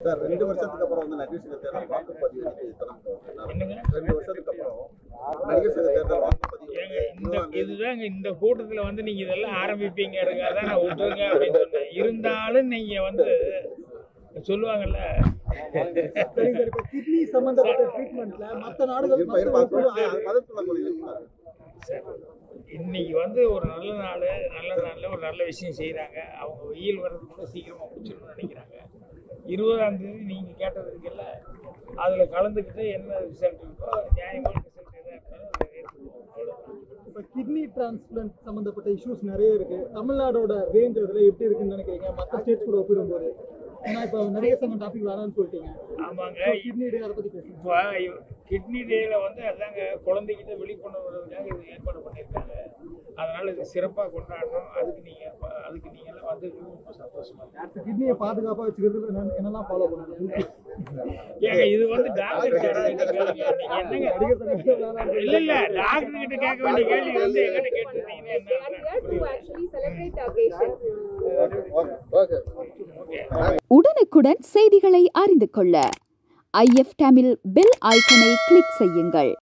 Sir ரெண்டு வருஷத்துக்கு அப்புறம் வந்து நடிகர் சங்க தேர்தல் வாக்குப்பதிவு இன்னைக்கு தொடங்குது. என்னங்க ரெண்டு வருஷத்துக்கு அப்புறம் நடிகர் சங்க தேர்தல் வாக்குப்பதிவு ஏங்க இந்த இதுதாங்க இந்த கூட்டத்துல வந்து நீங்க இதெல்லாம் ஆரம்பிப்பீங்க இருக்காதான் நான் விட்டுருங்க அப்படின்னு சொன்னேன் இருந்தாலும் நீங்க வந்து சொல்லுவாங்கல்ல சரிங்க சார் இப்போ கிட்னி சம்பந்தப்பட்ட ட்ரீட்மெண்ட்ல மற்ற நாடுகள் இருப்பா, இருப்பா, சொல்லுங்க. அது பதில் சொல்லக்கூடிய இருப்பாரு. சரி. இன்னைக்கு வந்து ஒரு நல்ல நாள் நல்ல நாளில் ஒரு நல்ல விஷயம் செய்கிறாங்க அவங்க வெயில் வர்றது கூட சீக்கிரமாக முடிச்சிடணும்னு நினைக்கிறாங்க இருபதாம் தேதி நீங்கள் கேட்டது இருக்குல்ல அதில் கலந்துக்கிட்டு என்ன ரிசல்ட் இருக்கோ நியாயமான ரிசல்ட் எதாக இருந்தாலும் அதை ஏற்றுக்குவோம் அவ்வளோதான் இப்போ கிட்னி டிரான்ஸ்பிளான்ட் சம்பந்தப்பட்ட இஷ்யூஸ் நிறைய இருக்கு தமிழ்நாடோட ரேஞ்ச் அதுல எப்படி இருக்குன்னு நினைக்கிறீங்க மற்ற ஸ்டேட்ஸ் கூட ஒப்பிடும்போது ஏன்னா இப்போ நிறைய சங்கம் டாபிக் வேணாம்னு சொல்லிட்டீங்க ஆமாங்க கிட்னி டே அதை பத்தி பேசுங்க இப்போ கிட்னி டேல வந்து அதாங்க குழந்தைகிட்ட விழிப்புணர்வுக்காக இது ஏற்பாடு பண்ணியிருக்காங்க அதனால இது சிறப்பாக கொண்டாடணும் அதுக்கு நீங்கள் அதுக்கு நீங்கள் எல்லாம் வந்து ரொம்ப சந்தோஷமா இருக்கு கிட்னியை பாதுகாப்பா வச்சுக்கிறது என்ன- என்னெல்லாம் ஃபாலோ பண்ணுங்க ஏங்க இது வந்து டாக்டர் கிட்ட கேளுங்க. நீங்க என்னங்க நடிகர் சங்கத்துல வேணாம்னு இல்ல இல்ல டாக்டர் கிட்ட கேட்க வேண்டிய கேள்வி வந்து எங்கிட்ட கேட்டுருந்தீங்கன்னா They are என்ன here to actually celebrate the occasion. Okay, okay. Okay உடனுக்குடன் செய்திகளை அறிந்து கொள்ள ஐஎஃப் தமிழ் பெல் ஐக்கனை கிளிக் செய்யுங்கள்